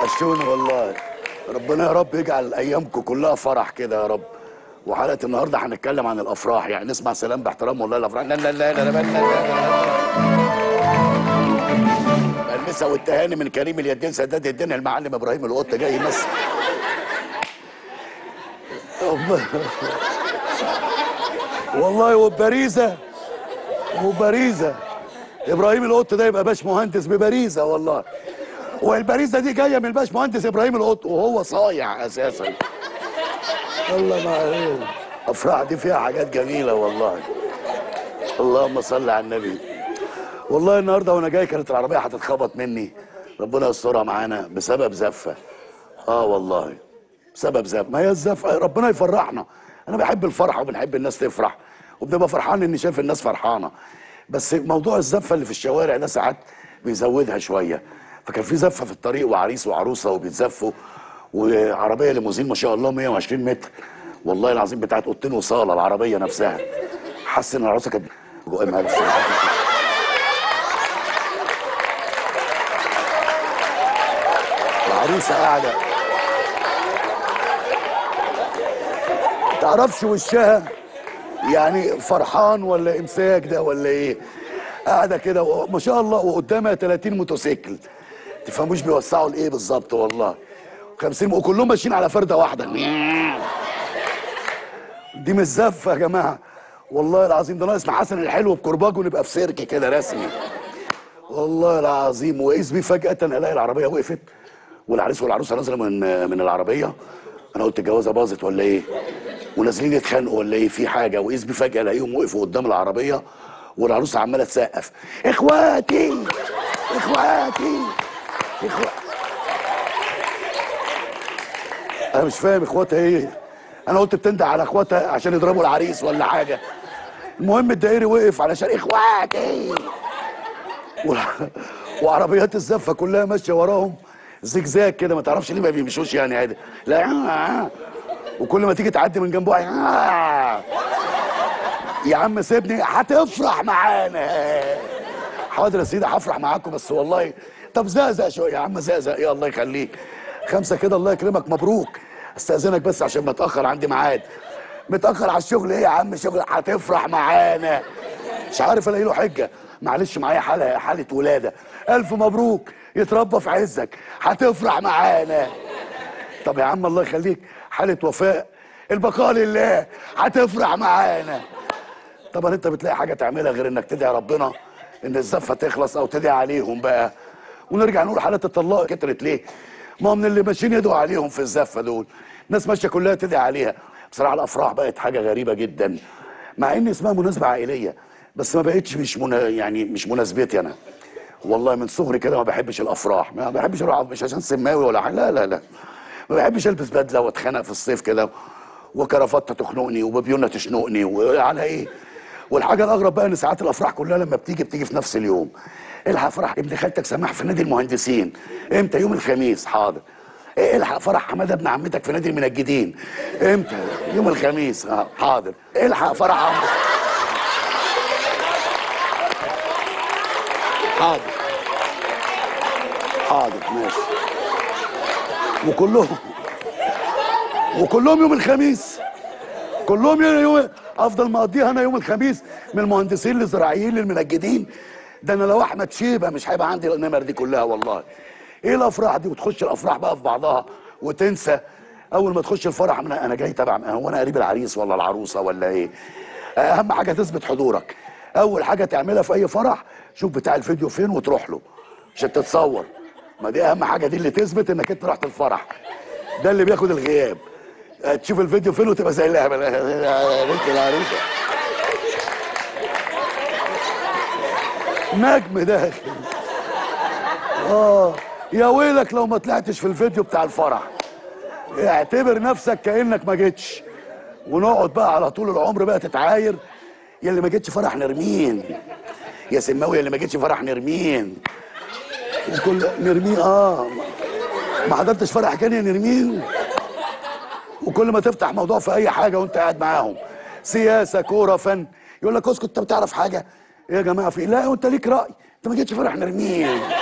وحشوني والله ربنا يا رب يجعل ايامكم كلها فرح كده يا رب وحلقه النهارده هنتكلم عن الافراح يعني نسمع سلام باحترام والله الافراح لا لا لا لا لا لا لا لا المسا والتهاني من كريم اليدين سداد الدين المعلم ابراهيم القط جاي يمثل والله وباريزه وباريزه ابراهيم القط ده يبقى باش مهندس بباريزه والله والباريزه دي جايه من الباش مهندس ابراهيم القط وهو صايع اساسا الله ما عليه افراح دي فيها حاجات جميله والله اللهم صل على النبي والله النهارده وانا جاي كانت العربيه هتتخبط مني ربنا يسترها معانا بسبب زفه اه والله بسبب زفه ما هي الزفه ربنا يفرحنا انا بحب الفرح وبنحب الناس تفرح وبنبقى فرحان اني شايف الناس فرحانه بس موضوع الزفه اللي في الشوارع ده ساعات بيزودها شويه فكان في زفه في الطريق وعريس وعروسه وبيتزفوا وعربيه ليموزين ما شاء الله 120 متر والله العظيم بتاعت اوضتين وصاله العربيه نفسها حاسس ان العروسه كانت جوه معايا بس العروسه قاعده تعرفش وشها يعني فرحان ولا امساك ده ولا ايه قاعده كده ما شاء الله وقدامها 30 موتوسيكل تفهموش بيوسعوا لايه بالظبط والله 50 وكلهم ماشيين على فرده واحده دي مش زفه يا جماعه والله العظيم ده ناقص حسن الحلو بكرباج ونبقى في سيرك كده رسمي والله العظيم وقيس بيه فجاه الاقي العربيه وقفت والعريس والعروسه نازله من من العربيه انا قلت الجوازه باظت ولا ايه ونازلين يتخانقوا ولا ايه في حاجه وقيس بيه فجاه الاقيهم وقفوا قدام العربيه والعروسه عماله تسقف اخواتي اخواتي اخواتي انا مش فاهم اخواتها ايه انا قلت بتندع على اخواتها عشان يضربوا العريس ولا حاجه المهم الدائري وقف علشان اخواتي وال- وعربيات الزفه كلها ماشيه وراهم زجزاج كده ما تعرفش ليه ما بيمشوش يعني عادي لا وكل ما تيجي تعدي من جنبه يا عم سيبني هتفرح معانا حاضر يا سيدي هفرح معاكم بس والله طب زقزق شويه يا عم زقزق يا الله يخليك خمسه كده الله يكرمك مبروك استاذنك بس عشان متاخر عندي ميعاد متاخر على الشغل ايه يا عم شغل هتفرح معانا مش عارف الاقي له حجه معلش معايا حاله حاله ولاده الف مبروك يتربى في عزك هتفرح معانا طب يا عم الله يخليك حاله وفاء البقاء لله هتفرح معانا طبعا انت بتلاقي حاجه تعملها غير انك تدعي ربنا ان الزفه تخلص او تدعي عليهم بقى ونرجع نقول حالات الطلاق كترت ليه ما هو من اللي ماشيين يدعوا عليهم في الزفه دول الناس ماشيه كلها تدعي عليها بصراحه الافراح بقت حاجه غريبه جدا مع ان اسمها مناسبه عائليه بس ما بقتش مش منا يعني مش مناسبتي انا والله من صغري كده ما بحبش الافراح ما بحبش اروح مش عشان سماوي ولا حاجه لا لا لا ما بحبش البس بدله واتخانق في الصيف كده وكرافته تخنقني وببيونه تشنقني وعلى ايه والحاجه الاغرب بقى ان ساعات الافراح كلها لما بتيجي بتيجي في نفس اليوم الحق فرح ابن خالتك سماح في نادي المهندسين امتى يوم الخميس حاضر إيه الحق فرح حماده ابن عمتك في نادي المنجدين امتى يوم الخميس اه حاضر الحق فرح عمك حاضر حاضر ماشي وكلهم وكلهم يوم الخميس كلهم يوم, يوم افضل مقضيها انا يوم الخميس من المهندسين للزراعيين للمنجدين ده انا لو احمد شيبه مش هيبقى عندي النمر دي كلها والله ايه الافراح دي وتخش الافراح بقى في بعضها وتنسى اول ما تخش الفرح انا انا جاي تبع هو انا قريب العريس ولا العروسه ولا ايه اهم حاجه تثبت حضورك اول حاجه تعملها في اي فرح شوف بتاع الفيديو فين وتروح له عشان تتصور ما دي اهم حاجه دي اللي تثبت انك انت رحت الفرح ده اللي بياخد الغياب تشوف الفيديو فين وتبقى زي اللهبل يا بنت العروسه نجم داخل اه يا ويلك لو ما طلعتش في الفيديو بتاع الفرح اعتبر نفسك كانك ما جيتش ونقعد بقى على طول العمر بقى تتعاير يا اللي ما جيتش فرح نرمين يا سماوي يا اللي ما جيتش فرح نرمين وكل نرمين اه ما حضرتش فرح كان يا نرمين وكل ما تفتح موضوع في اي حاجه وانت قاعد معاهم سياسه كوره فن يقول لك اسكت انت بتعرف حاجه إيه يا جماعه في إيه؟ لا وانت ليك راي انت ما جيتش فرح نرمين